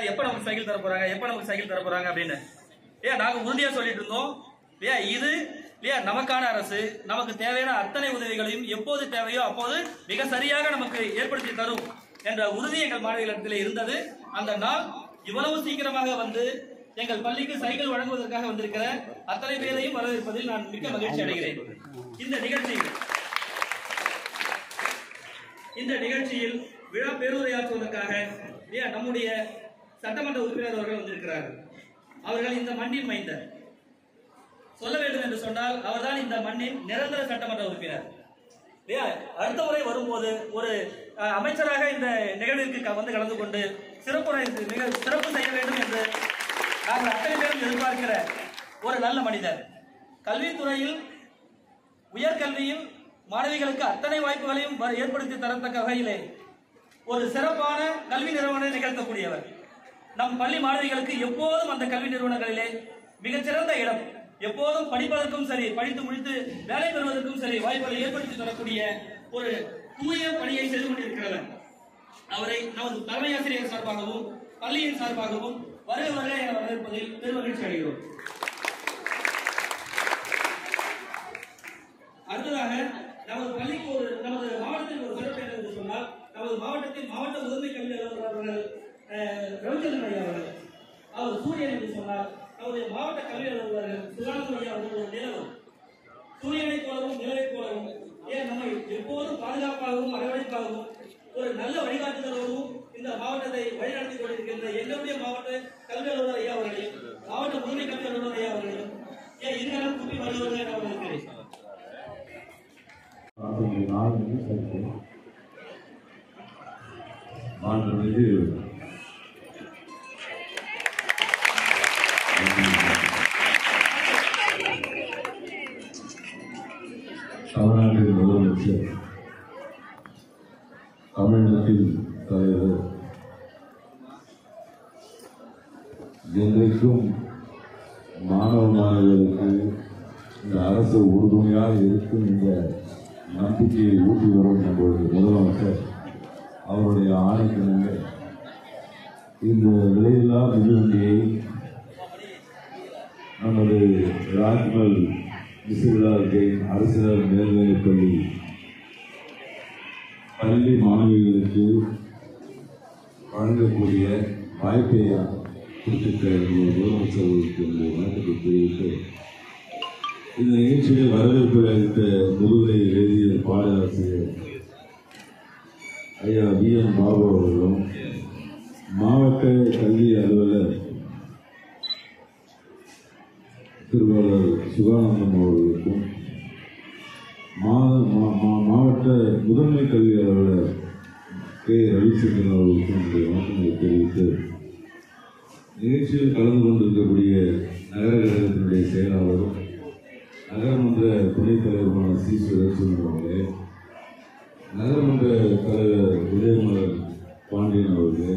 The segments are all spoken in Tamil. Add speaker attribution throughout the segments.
Speaker 1: எப்ப நமக்கு சைக்கிள் தர போறாங்க எப்ப நமக்கு சைக்கிள் தர போறாங்க அப்படின்னு இல்லையா நாங்க உறுதியா சொல்லிட்டு இருந்தோம் இல்லையா இது இல்லையா நமக்கான அரசு நமக்கு தேவையான அத்தனை உதவிகளையும் எப்போது தேவையோ அப்போது மிக சரியாக நமக்கு ஏற்படுத்தி தரும் என்ற உறுதி எங்கள் மாணவிகளிடத்தில் இருந்தது அந்த நாள் இவ்வளவு சீக்கிரமாக வந்து எங்கள் பள்ளிக்கு சைக்கிள் வழங்குவதற்காக வந்திருக்கிற அத்தனை பேரையும் வரவேற்பதில் நான் மிக்க மகிழ்ச்சி அடைகிறேன் இந்த நிகழ்ச்சியில் இந்த நிகழ்ச்சியில் விழா பேருரையாற்றுவதற்காக இல்லையா, நம்முடைய சட்டமன்ற உறுப்பினர் அவர்கள் வந்திருக்கிறார்கள் அவர்கள் இந்த மண்ணின் மைந்தர் சொல்ல வேண்டும் என்று சொன்னால் அவர்தான் இந்த மண்ணின் நிரந்தர சட்டமன்ற உறுப்பினர் இல்லையா அடுத்த முறை வரும்போது ஒரு அஹ், அமைச்சராக இந்த நிகழ்விற்கு க- வந்து கலந்து கொண்டு சிறப்புரை மிக சிறப்பு செய்ய வேண்டும் என்று நாங்கள் அத்தனை பேரும் எதிர்பார்க்கிற ஒரு நல்ல மனிதர் கல்வித்துறையில் உயர்கல்வியில் மாணவிகளுக்கு அத்தனை வாய்ப்புகளையும் வ- ஏற்படுத்தி தரத்தக்க வகையிலே ஒரு சிறப்பான கல்வி நிறுவனம் நிகழ்த்தக்கூடியவர் நம் பள்ளி மாணவிகளுக்கு எப்போதும் அந்த கல்வி நிறுவனங்களிலே மிகச்சிறந்த இடம் எப்போதும் படிப்பதற்கும் சரி படித்து முடித்து வேலை பெறுவதற்கும் சரி வாய்ப்புகளை ஏற்படுத்தி தரக்கூடிய ஒரு தூய பணியை செய்து கொண்டிருக்கிறவர் அவரை நமது தலைமை ஆசிரியர் சார்பாகவும் பள்ளியின் சார்பாகவும் வருக வருக என வரவேற்பதில் பெருமகிழ்ச்சி அடைகிறோம் அடுத்ததாக நமது பள்ளிக்கு ஒரு நமது மாவட்டத்தில் ஒரு சிறப்பு என்ன என்று சொன்னால் நமது மாவட்டத்தில் மாவட்ட முதன்மை கல்வி அலுவலர் அவர்கள் அஹ், ரவிச்சந்திரன் ஐயா அவர்கள் அவர் சூரியன் என்று சொன்னார் நமது மாவட்ட கல்வி அலுவலர்கள் சுகானந்தம் ஐயா அவர்கள் ஒரு நிலவு சூரியனை போலவும் நிலவை போலவும் ஏன் நம்மை எப்போதும் பாதுகாப்பாகவும் அரவணைப்பாகவும் ஒரு நல்ல வழிகாட்டுதலோடும் இந்த மாவட்டத்தை வழிநடத்தி கொண்டிருக்கின்ற எங்களுடைய மாவட்ட கல்வி அலுவலர் ஐயா அவர்களையும் மாவட்ட முதன்மை கல்வி அலுவலர் ஐயா அவர்களையும் ஏன் இருநேரம் கூட்டி வருவதாக நான் இருக்கிறேன்
Speaker 2: அவருடைய நாள் வந்து சரி மாண்புமிகு தமிழ்நாட்டின் முதலமைச்சர் தமிழ்நாட்டின் தலைவர் என்றைக்கும் மாணவ மாணவர்களுக்கு இந்த அரசு உறுதுணையாக இருக்கும் என்ற நம்பிக்கையை ஊட்டி வரும் நம்முடைய முதலமைச்சர் அவருடைய ஆணைக்கிணங்க இந்த விலையில்லா மிதிவண்டியை நமது ராஜ்மல் மிசிலார் ஜெயின் அரசினர் மேல்நிலைப் பள்ளி பள்ளி மாணவிகளுக்கு வழங்கக்கூடிய வாய்ப்பை கொடுத்திருக்க எங்களுடைய முதலமைச்சர்களுக்கு என்னுடைய வணக்கத்தை தெரிவித்து இந்த நிகழ்ச்சியில் வரவேற்பு அளித்த முதுகலை வேதியியல் பாடலாசிரியர் ஐயா வி எம் பாபு அவர்களும் மாவட்ட கல்வி அலுவலர் திருவாளர் சுகானந்தம் அவர்களுக்கும் மா- மா- மா- மாவட்ட முதன்மை கல்வி அலுவலர் கே ரவிச்சந்திரன் அவர்களுக்கும் என்னுடைய வணக்கங்களை தெரிவித்து நிகழ்ச்சியில் கலந்து கொண்டிருக்கக்கூடிய நகர கழகத்தினுடைய செயலாளரும் நகரமன்ற துணைத் தலைவருமான சி சுரேசன் அவர்களே நகரமன்ற தலைவர் உதயமலர் பாண்டியன் அவர்களே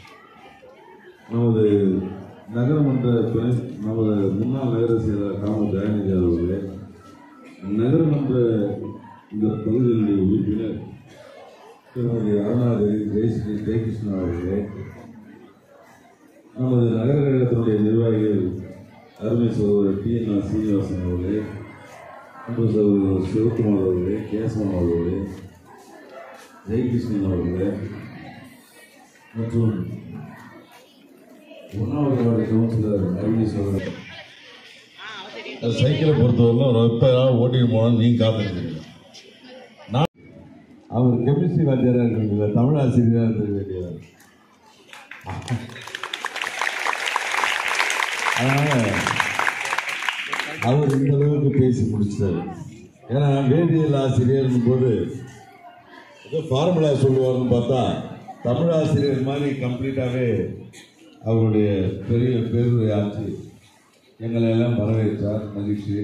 Speaker 2: நமது நகரமன்ற துணை நமது முன்னாள் நகர செயலர் காம தயாநிதி அவர்களே நகரமன்ற இந்த பகுதியினுடைய உறுப்பினர் திருமதி அருணாதேவி ஜெயஸ்ரீ ஜெயகிருஷ்ணன் அவர்களே நமது நகர கழகத்தினுடைய நிர்வாகிகள் அருமை சகோதரர் டி என் ஆர் சீனிவாசன் அவர்களே அன்பு சகோதரர் சிவகுமார் அவர்களே கேசவன் அவர்களே ஜெயகிருஷ்ணன் அவர்களே மற்றும் ஒன்றாவது வார்டு கவுன்சிலர் அருமை சகோதரர்
Speaker 3: அது சைக்கிளை பொறுத்தவரையிலும் எப்போ ஓட்டிட்டு போனோம் நீங்கள் காத்துருக்கீங்க
Speaker 2: அவர் கெமிஸ்ட்ரி வாத்தியாராக இருக்கிறதில்ல தமிழ் ஆசிரியராக இருக்க வேண்டியவர் அதனால் அவர் இந்த அளவுக்கு பேசி முடிச்சிட்டாரு ஏன்னா வேதியியல் ஆசிரியர்னும் போது ஏதோ ஃபார்முலா சொல்லுவார்னு பார்த்தா தமிழ் ஆசிரியர் மாதிரி கம்ப்ளீட்டாகவே அவருடைய பெரிய பேருரை ஆட்சி எங்களை எல்லாம் வரவேற்றார் மகிழ்ச்சி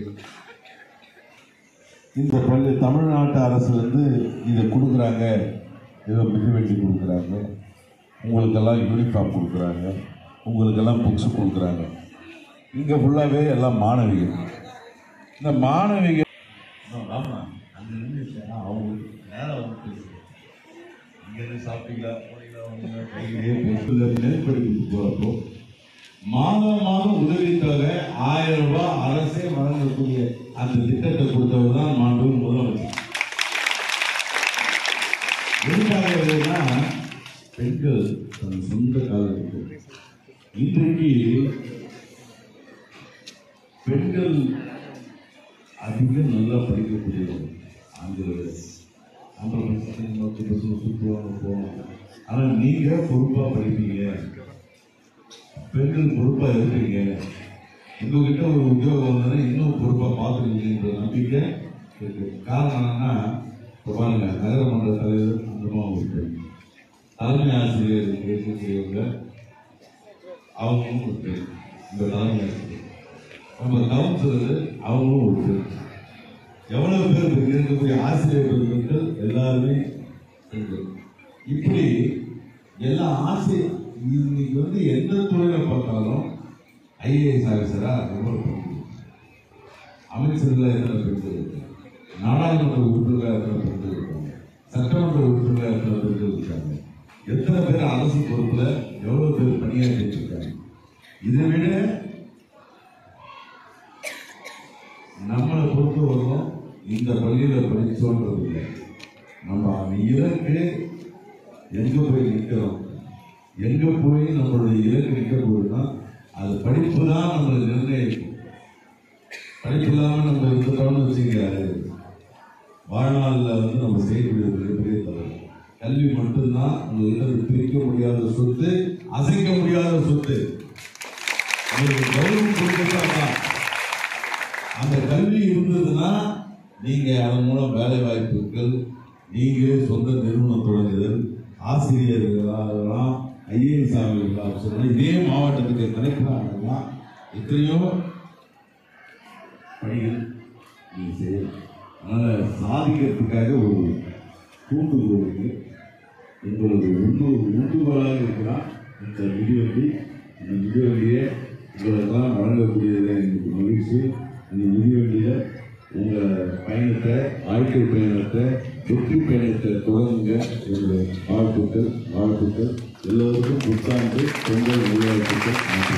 Speaker 2: இந்த பள்ளி தமிழ்நாட்டு அரசு வந்து இதை கொடுக்குறாங்க ஏதோ மிதிவண்டி கொடுக்குறாங்க உங்களுக்கெல்லாம் யூனிஃபார்ம் கொடுக்குறாங்க உங்களுக்கெல்லாம் புக்ஸ் கொடுக்குறாங்க இங்கே ஃபுல்லாகவே எல்லாம் மாணவிகள் இந்த மாணவிகள் ஆமாம் அங்கே நின்று அவங்க நேரம் வந்து பேசுகிறேன் இங்கேருந்து சாப்பிட்டீங்களா போனீங்களா மேற்படிப்பு போறப்போ மாதம் மாதம் உதவித்தொகை ஆயிரம் ரூபாய் அரசே வழங்கக்கூடிய அந்த திட்டத்தை கொடுத்தவர் தான் மாண்பு முதலமைச்சர் எதுக்காக இதுன்னா பெண்கள் தன் சொந்த காலத்தில் இன்றைக்கு பெண்கள் அதிகம் நல்லா படிக்கக்கூடியவங்க ஆங்கில ஐம்பது பர்சன்ட் நூற்றி பர்சன்ட் சுற்றுவாங்க போவாங்க ஆனால் நீங்கள் பொறுப்பாக படிப்பீங்க பெண்கள் பொறுப்பாக இருப்பீங்க உங்ககிட்ட ஒரு உத்தியோகம் வந்ததுன்னா இன்னும் பொறுப்பாக பார்த்துருக்கீங்கன்ற நம்பிக்கை இருக்கு காரணம் என்னன்னா இப்போ பாருங்க நகரமன்ற தலைவர் அந்த மாதிரி ஒரு பெண் தலைமை ஆசிரியர் இருக்கக்கூடியவங்க அவங்களும் ஒரு பெண் இந்த தலைமை ஆசிரியர் நம்ம கவுன்சிலர் அவங்களும் ஒரு பெண் எவ்வளவு பேர் இங்க இருக்கக்கூடிய ஆசிரியர் பெருமக்கள் எல்லாருமே பெண்கள் இப்படி எல்லா ஆசிரியர் இன்னைக்கு வந்து எந்த துறையில பார்த்தாலும் ஐஏஎஸ் ஆஃபீஸரா எவ்வளவு பெண்கள் அமைச்சர்கள் எத்தனை பெண்கள் இருக்காங்க நாடாளுமன்ற உறுப்பினர்களாக எத்தனை பெண்கள் இருக்காங்க சட்டமன்ற உறுப்பினர்களாக எத்தனை பெண்கள் இருக்காங்க எத்தனை பேர் அரசு பொறுப்புல எவ்வளவு பேர் பணியாற்றிட்டு இருக்காங்க இதை விட நம்மளை பொறுத்தவரைக்கும் இந்த பள்ளியில படிச்சோன்றது இல்லை நம்ம அந்த இலக்கு எங்க போய் நிற்கிறோம் எங்க போய் நம்மளுடைய இலக்கு நிற்க போகுதுன்னா அது படிப்பு தான் நம்மளை நிர்ணயிக்கும் படிப்பு இல்லாம நம்ம இருந்துட்டோம்னு வச்சுக்க வாழ்நாளில் வந்து நம்ம செய்யக்கூடிய ஒரு மிகப்பெரிய தவறு கல்வி மட்டும்தான் நம்ம இடம் பிரிக்க முடியாத சொத்து அசைக்க முடியாத சொத்து உங்களுக்கு கௌரவம் கொடுக்கறது தான் அந்த கல்வி இருந்ததுன்னா நீங்க அதன் மூலம் வேலை வாய்ப்புகள் நீங்க சொந்த நிறுவனம் தொடங்குதல் ஆசிரியர்களாகலாம் ஐஏஎஸ் ஆகலாம் சொல்லலாம் இதே மாவட்டத்துக்கு கலெக்டராகலாம் எத்தனையோ பணிகள் நீங்க செய்யலாம் அதனால சாதிக்கிறதுக்காக ஒரு தூண்டுகோலுக்கு உங்களது உண்டு உண்டுகோலாக இருக்கிறான் இந்த மிதிவண்டி இந்த மிதிவண்டியை உங்களெல்லாம் வழங்கக்கூடியது எனக்கு மகிழ்ச்சி இந்த மிதிவண்டியில உங்க பயணத்தை வாழ்க்கை பயணத்தை வெற்றி பயணத்தை தொடங்குங்க என்னுடைய வாழ்த்துக்கள் வாழ்த்துக்கள் எல்லோருக்கும் புத்தாண்டு பொங்கல் நல்வாழ்த்துக்கள்